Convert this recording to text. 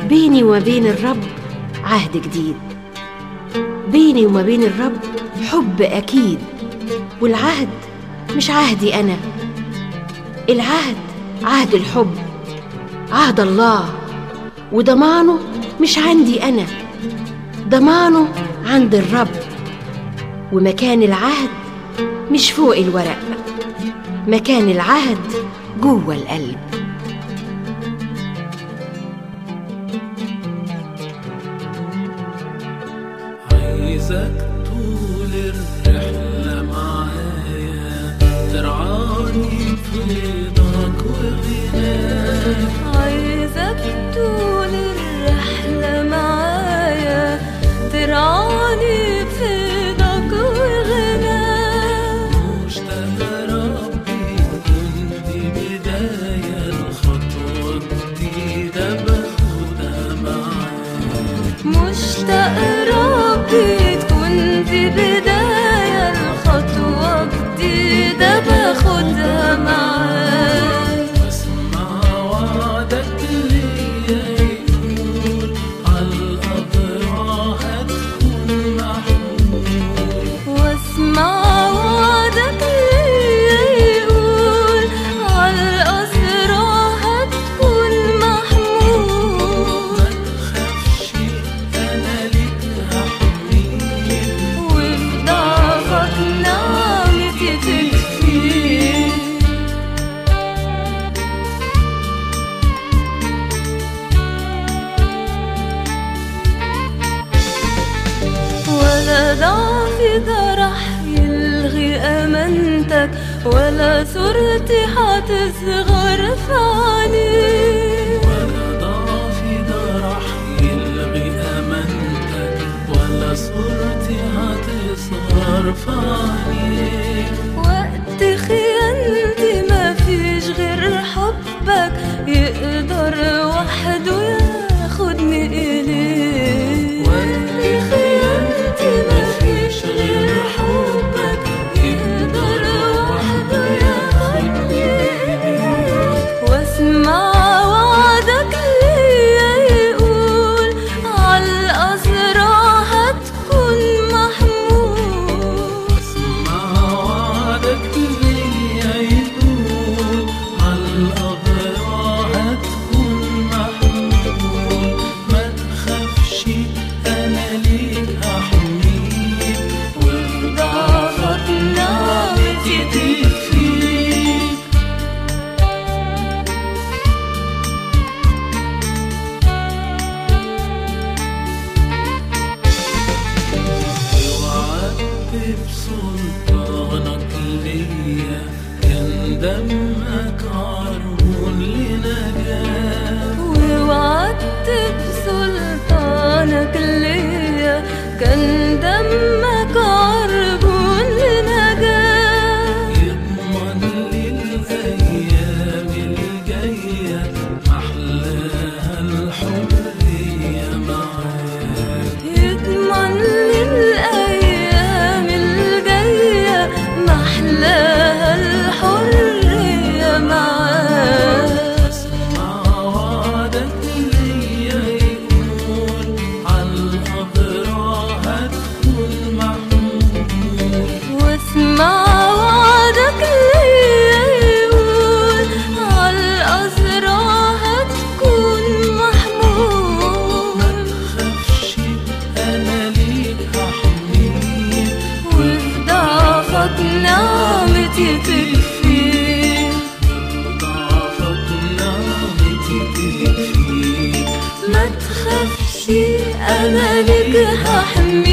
بيني وما بين الرب عهد جديد بيني وما بين الرب حب أكيد والعهد مش عهدي أنا العهد عهد الحب عهد الله وضمانه مش عندي أنا ضمانه عند الرب ومكان العهد مش فوق الورق مكان العهد جوه القلب عايزك طول الرحلة معايا ترعاني في رضاك وغناك عايزك طول الرحلة معايا ترعاني في ايدك وغناك مشتاق ربي كنت بداية الخطوة جديدة باخدها معاك مشتاق ربي تكون في بداية الخطوة جديدة باخدها معاك واسمع وعدك ليا يقول عالأضراع هتكون محمول واسمع وعدك ليا يقول عالأسرى هتكون محمود متخافش أنا ليك هحميك وفي ضعفك نعمتي تكفيك ولا ضعفي ده راح يلغي أمانتك ولا صورتي هتصغر في عينيك ولا ضعفي ده راح يلغي أمانتك ولا صورتي هتصغر في عينيك وقت خيانتي ما فيش غير حبك يقدر وحده ياخدني إليه وقت خيانتي مفيش غير حبك يقدر وحده ياخدني إليك واسمع وعدك ليا يقول عالأسرى هتكون محمود اسمع وعدك ليا يقول عالأبرار هتكون محمول ما تخافش أنا ليك هحميك ضعفك نعمتي تكفيك وعدت بسلطانك ليا كان دمك عرض لنجاة ووعدت بسلطانك ليا كان دمك عربون لنجاة يضمن لي الأيام الجاية محلاها الحرية معاك يضمن لي الأيام الجاية محلاها الحرية معاك اسمع وعدك ليا يقول عالأبرار هتكون محمول واسمع وعدك ليا يقول عالأسرى هتكون محمود متخافش أنا ليك هحميك وفي ضعفك نعمتي تكفيك ضعفك نعمتي تكفيك ما تخافش أنا لك هحميك